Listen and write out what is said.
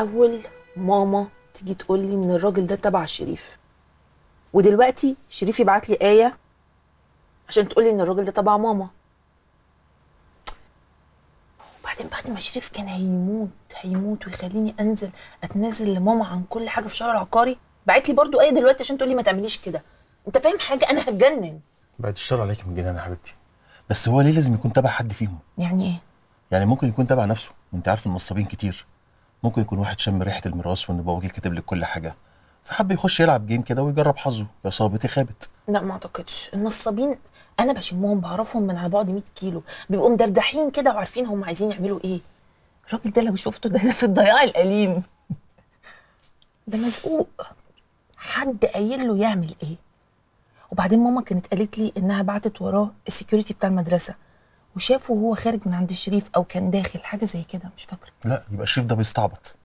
الاول ماما تيجي تقول لي ان الراجل ده تبع شريف ودلوقتي شريف يبعت لي ايه عشان تقول لي ان الراجل ده تبع ماما وبعدين بعد ما شريف كان هيموت هيموت ويخليني انزل اتنازل لماما عن كل حاجه في الشارع العقاري بعت لي برضو ايه دلوقتي عشان تقول لي ما تعمليش كده انت فاهم حاجه انا هتجنن بعد الشر عليك من جنان يا حبيبتي بس هو ليه لازم يكون تبع حد فيهم يعني ايه يعني ممكن يكون تبع نفسه وانت عارف النصابين كتير ممكن يكون واحد شم ريحه الميراث وان بابا كاتب لك كل حاجه فحب يخش يلعب جيم كده ويجرب حظه يا صابتي خابت لا ما اعتقدش النصابين انا بشمهم بعرفهم من على بعد 100 كيلو بيبقوا مدردحين كده وعارفين هم عايزين يعملوا ايه الراجل ده لو شفته ده في الضياع الاليم ده مزقوق حد قايل له يعمل ايه وبعدين ماما كانت قالت لي انها بعتت وراه السكيورتي بتاع المدرسه وشافه وهو خارج من عند الشريف او كان داخل حاجه زي كده مش فاكره لا يبقى الشريف ده بيستعبط